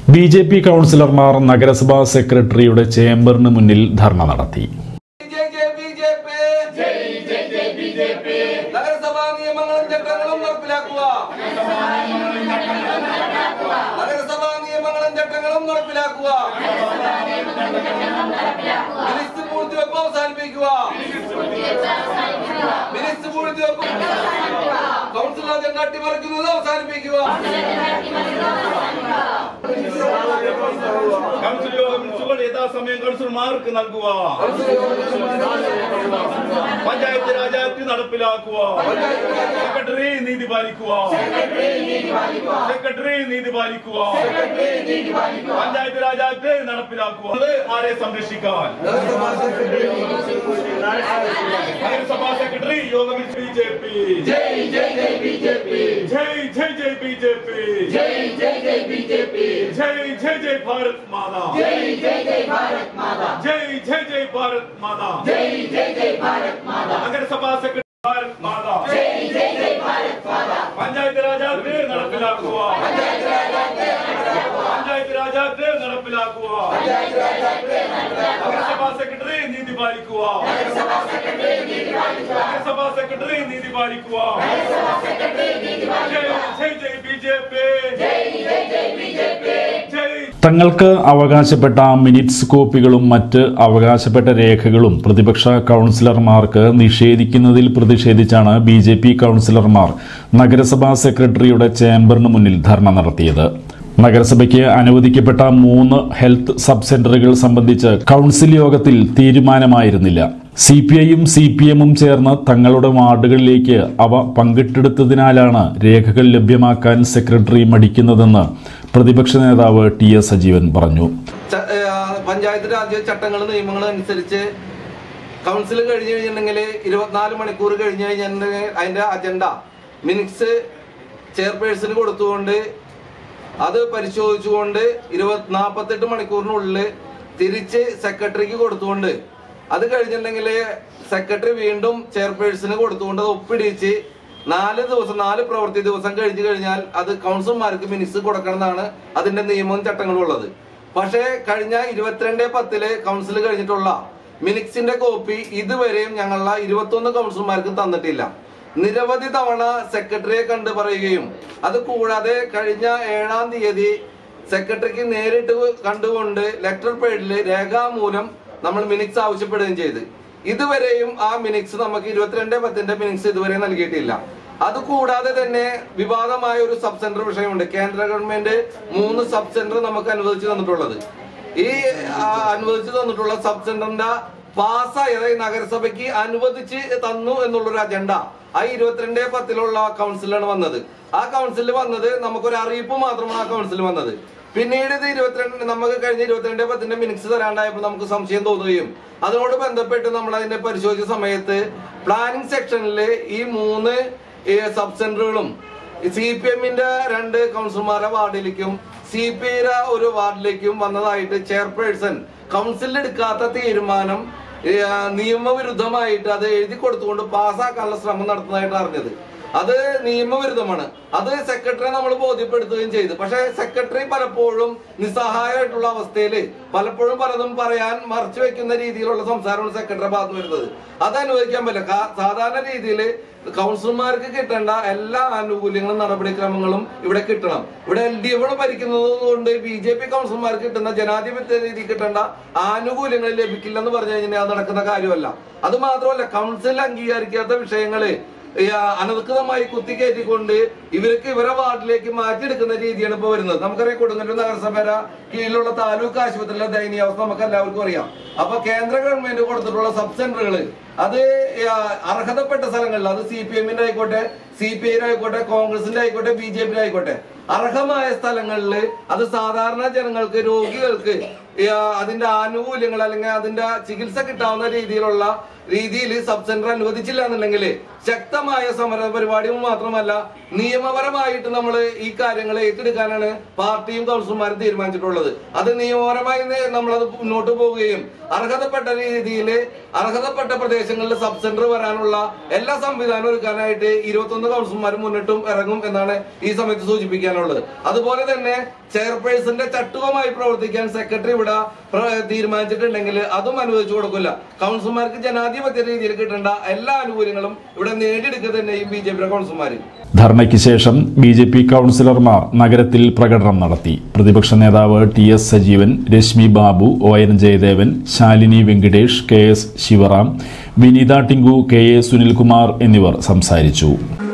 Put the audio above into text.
B J P കൗൺസിലർമാർ നഗരസഭാ സെക്രട്ടറിയുടെ ചേംബറിന് മുന്നിൽ ധർണ നടത്തി ജയ് ജയ് ബി ജെ പി നഗരസഭാ നിയമങ്ങളും ചട്ടങ്ങളും നടപ്പിലാക്കുക നഗരസഭാ നിയമങ്ങളും ചട്ടങ്ങളും നടപ്പിലാക്കുക മിനിസ്റ്റ് പൂഴ്ത്തിവെപ്പ് അവസാനിപ്പിക്കുക മിനിസ്റ്റ് പൂഴ്ത്തിവെപ്പ് കൗൺസിൽ അജണ്ട അട്ടിമറിക്കുന്നത് അവസാനിപ്പിക്കുക കൗൺസിൽ യോഗ മിനിറ്റ്സുകൾ യഥാസമയം കൗൺസിലർമാർക്ക് നൽകുക പഞ്ചായത്ത് രാജ് ആക്ട് നടപ്പിലാക്കുക സെക്രട്ടറി നീതി പാലിക്കുക സെക്രട്ടറി നീതി പാലിക്കുക പഞ്ചായത്ത് രാജ് ആക്ട് നടപ്പിലാക്കുക അത് ആരെ സംരക്ഷിക്കാൻ നഗരസഭാ സെക്രട്ടറി യോഗം ബി ജെ പി ജയ് ജയ് ജയ് ബി ജെ പി ജയ് ജയ് ജയ് ഭാരത് മാതാ ജയ് ജയ് ജയ് ഭാരത് മാതാ നഗരസഭാ സെക്രട്ടറി ഭാരത് മാതാ പഞ്ചായത്ത് രാജാക്ക് നടപ്പിലാക്കുക പഞ്ചായത്ത് രാജാക്ക് നടപ്പിലാക്കുക നഗരസഭാ സെക്രട്ടറി നീതി പാലിക്കുക നഗരസഭാ സെക്രട്ടറി നീതി പാലിക്കുക ജയ് ജയ് ജയ് ബി ജെ പി ജയ് തങ്ങൾക്ക് അവകാശപ്പെട്ട മിനിറ്റ്സ് കോപ്പികളും മറ്റ് അവകാശപ്പെട്ട രേഖകളും പ്രതിപക്ഷ കൗൺസിലർമാർക്ക് നിഷേധിക്കുന്നതിൽ പ്രതിഷേധിച്ചാണ് ബി ജെ പി കൗൺസിലർമാർ നഗരസഭാ സെക്രട്ടറിയുടെ ചേംബറിന് മുന്നിൽ ധർണ നടത്തിയത് നഗരസഭയ്ക്ക് അനുവദിക്കപ്പെട്ട മൂന്ന് ഹെൽത്ത് സബ് സെന്ററുകൾ സംബന്ധിച്ച് കൗൺസിൽ യോഗത്തിൽ തീരുമാനമായിരുന്നില്ല സി പി ഐയും സി പി എമ്മും ചേർന്ന് തങ്ങളുടെ വാർഡുകളിലേക്ക് അവ പങ്കിട്ടെടുത്തതിനാലാണ് രേഖകൾ ലഭ്യമാക്കാൻ സെക്രട്ടറി മടിക്കുന്നതെന്ന് പ്രതിപക്ഷ നേതാവ് ടി എസ് സജീവൻ പറഞ്ഞു ച- ഏ, ആ, പഞ്ചായത്ത് രാജ്യ ചട്ടങ്ങളും നിയമങ്ങളും അനുസരിച്ച് കൗൺസിൽ കഴിഞ്ഞു കഴിഞ്ഞിട്ടുണ്ടെങ്കിൽ ഇരുപത്തിനാല് മണിക്കൂർ കഴിഞ്ഞു കഴിഞ്ഞിട്ടുണ്ടെങ്കിൽ അതിന്റെ അജണ്ട മിനിറ്റ്സ് ചെയർപേഴ്സന് കൊടുത്തുകൊണ്ട് അത് പരിശോധിച്ചുകൊണ്ട് ഇരുപത് നാൽപ്പത്തെട്ട് മണിക്കൂറിനുള്ളിൽ തിരിച്ച് സെക്രട്ടറിക്ക് കൊടുത്തുകൊണ്ട് അത് കഴിഞ്ഞിട്ടുണ്ടെങ്കിൽ സെക്രട്ടറി വീണ്ടും ചെയർപേഴ്സന് കൊടുത്തുകൊണ്ട് അത് ഒപ്പിടിച്ച് നാല് ദിവസം നാല് പ്രവൃത്തി ദിവസം കഴിഞ്ഞു കഴിഞ്ഞാൽ അത് കൗൺസിലർമാർക്ക് മിനിറ്റ്സ് കൊടുക്കണമെന്നാണ് അതിന്റെ നിയമവും ചട്ടങ്ങളും ഉള്ളത് പക്ഷേ കഴിഞ്ഞ ഇരുപത്തിരണ്ട് പത്തില് കൗൺസിൽ കഴിഞ്ഞിട്ടുള്ള മിനിറ്റ്സിന്റെ കോപ്പി ഇതുവരെയും ഞങ്ങളുടെ ഇരുപത്തൊന്ന് കൗൺസിലർമാർക്ക് തന്നിട്ടില്ല നിരവധി തവണ സെക്രട്ടറിയെ കണ്ട് പറയുകയും അത് കൂടാതെ കഴിഞ്ഞ ഏഴാം തീയതി സെക്രട്ടറിക്ക് നേരിട്ട് കണ്ടുകൊണ്ട് ലെറ്റർ പേഡില് രേഖാമൂലം നമ്മൾ മിനിറ്റ്സ് ആവശ്യപ്പെടുകയും ചെയ്ത് ഇതുവരെയും ആ മിനിറ്റ്സ് നമുക്ക് ഇരുപത്തിരണ്ട് പത്തിന്റെ മിനിറ്റ്സ് ഇതുവരെ നൽകിയിട്ടില്ല അത് കൂടാതെ തന്നെ വിവാദമായ ഒരു സബ് സെന്റർ വിഷയമുണ്ട് കേന്ദ്ര ഗവൺമെന്റ് മൂന്ന് സബ് സെന്റർ നമുക്ക് അനുവദിച്ചു തന്നിട്ടുള്ളത് ഈ ആ, അനുവദിച്ചു തന്നിട്ടുള്ള സബ് സെന്ററിന്റെ പാസ്സായി അതായത് നഗരസഭയ്ക്ക് അനുവദിച്ച് തന്നു എന്നുള്ളൊരു അജണ്ട ആ ഇരുപത്തിരണ്ട് പത്തിലുള്ള കൗൺസിലാണ് വന്നത് ആ കൗൺസിലിൽ വന്നത് നമുക്കൊരു അറിയിപ്പ് മാത്രമാണ് ആ കൗൺസിൽ വന്നത് പിന്നീട് ഇത് ഇരുപത്തിരണ്ട് നമുക്ക് കഴിഞ്ഞ ഇരുപത്തിരണ്ട് പത്തിന്റെ മിനിറ്റ്സ് തരാണ്ടായപ്പോൾ നമുക്ക് സംശയം തോന്നുകയും അതിനോട് ബന്ധപ്പെട്ട് നമ്മൾ അതിന്റെ പരിശോധിച്ച സമയത്ത് പ്ലാനിംഗ് സെക്ഷനിൽ ഈ മൂന്ന് സബ് സെന്ററുകളും സി പി എമ്മിന്റെ രണ്ട് കൗൺസിലർമാരുടെ വാർഡിലേക്കും സി പി ഐയുടെ ഒരു വാർഡിലേക്കും വന്നതായിട്ട് ചെയർപേഴ്സൺ കൗൺസിലിൽ എടുക്കാത്ത തീരുമാനം ഏ, നിയമവിരുദ്ധമായിട്ട് അത് എഴുതി കൊടുത്തുകൊണ്ട് പാസ്സാക്കാനുള്ള ശ്രമം നടത്തുന്നതായിട്ട് അറിഞ്ഞത് അത് നിയമവിരുദ്ധമാണ് അത് സെക്രട്ടറി നമ്മൾ ബോധ്യപ്പെടുത്തുകയും ചെയ്തു പക്ഷെ സെക്രട്ടറി പലപ്പോഴും നിസ്സഹായമായിട്ടുള്ള അവസ്ഥയിൽ പലപ്പോഴും പലതും പറയാൻ മറച്ചു വെക്കുന്ന രീതിയിലുള്ള സംസാരമാണ് സെക്രട്ടറി ഭാഗത്ത് വരുന്നത് അത് അനുവദിക്കാൻ പറ്റില്ല കാ- സാധാരണ രീതിയിൽ കൗൺസിലർമാർക്ക് കിട്ടേണ്ട എല്ലാ ആനുകൂല്യങ്ങളും നടപടിക്രമങ്ങളും ഇവിടെ കിട്ടണം ഇവിടെ എൽ ഡി എഫ് ഭരിക്കുന്നത് കൊണ്ട് ബി ജെ പി കൗൺസിലർമാർക്ക് കിട്ടുന്ന ജനാധിപത്യ രീതി കിട്ടേണ്ട ആനുകൂല്യങ്ങൾ ലഭിക്കില്ലെന്ന് പറഞ്ഞു കഴിഞ്ഞാൽ അത് നടക്കുന്ന കാര്യമല്ല അത് മാത്രമല്ല കൗൺസിൽ അംഗീകരിക്കാത്ത വിഷയങ്ങള് ഈ, ആ, അനധികൃതമായി കുത്തിക്കയറ്റിക്കൊണ്ട് ഇവർക്ക് ഇവരെ വാർഡിലേക്ക് മാറ്റിയെടുക്കുന്ന രീതിയാണ് ഇപ്പൊ വരുന്നത് നമുക്കറിയാം കൊടുങ്ങല്ലൂർ നഗരസഭയുടെ കീഴിലുള്ള താലൂക്ക് ആശുപത്രിയിലെ ദയനീയാവസ്ഥ നമുക്ക് എല്ലാവർക്കും അറിയാം അപ്പൊ കേന്ദ്ര ഗവൺമെന്റ് കൊടുത്തിട്ടുള്ള സബ് സെന്ററുകൾ അത് ആ, അർഹതപ്പെട്ട സ്ഥലങ്ങളിൽ അത് സി പി എമ്മിന്റെ ആയിക്കോട്ടെ സി പി ഐ ആയിക്കോട്ടെ കോൺഗ്രസിന്റെ ആയിക്കോട്ടെ ബി ജെ പിയുടെ ആയിക്കോട്ടെ അർഹമായ സ്ഥലങ്ങളിൽ അത് സാധാരണ ജനങ്ങൾക്ക് രോഗികൾക്ക് ഈ, ആ, അതിന്റെ ആനുകൂല്യങ്ങൾ അല്ലെങ്കിൽ അതിന്റെ ചികിത്സ കിട്ടാവുന്ന രീതിയിലുള്ള രീതിയിൽ സബ് സെന്റർ അനുവദിച്ചില്ല എന്നുണ്ടെങ്കിൽ ശക്തമായ സമര പരിപാടിയും മാത്രമല്ല നിയമപരമായിട്ട് നമ്മൾ ഈ കാര്യങ്ങൾ ഏറ്റെടുക്കാനാണ് പാർട്ടിയും കൗൺസിലർമാരും തീരുമാനിച്ചിട്ടുള്ളത് അത് നിയമപരമായി നെ- നമ്മളത് മുന്നോട്ട് പോവുകയും അർഹതപ്പെട്ട രീതിയിൽ അർഹതപ്പെട്ട പ്രദേശങ്ങളിൽ സബ് സെന്റർ വരാനുള്ള എല്ലാ സംവിധാനവും ഒരുക്കാനായിട്ട് ഇരുപത്തൊന്ന് കൗൺസിലർമാരും മുന്നിട്ടും ഇറങ്ങും എന്നാണ് ഈ സമയത്ത് സൂചിപ്പിക്കാനുള്ളത് അതുപോലെ തന്നെ ചെയർപേഴ്സന്റെ ചട്ടുകമായി പ്രവർത്തിക്കാൻ സെക്രട്ടറി ഇവിടെ പ്ര- തീരുമാനിച്ചിട്ടുണ്ടെങ്കിൽ അതും അനുവദിച്ചു കൊടുക്കില്ല കൗൺസിലർമാർക്ക് ജനാധിപത്യ രീതിയിൽ കിട്ടേണ്ട എല്ലാ ആനുകൂല്യങ്ങളും ഇവിടെ നേടിയെടുക്കുക തന്നെയും ബി ജെ പിയുടെ കൗൺസിലർമാർ ധർണയ്ക്ക് ശേഷം ബി ജെ പി കൗൺസിലർമാർ നഗരത്തിൽ പ്രകടനം നടത്തി പ്രതിപക്ഷ നേതാവ് T S Sajeevan Rashmi Babu O N Jayadevan Shalini Venkitesh K S Sivaram Vineetha Tinku K A Sunilkumar എന്നിവർ സംസാരിച്ചു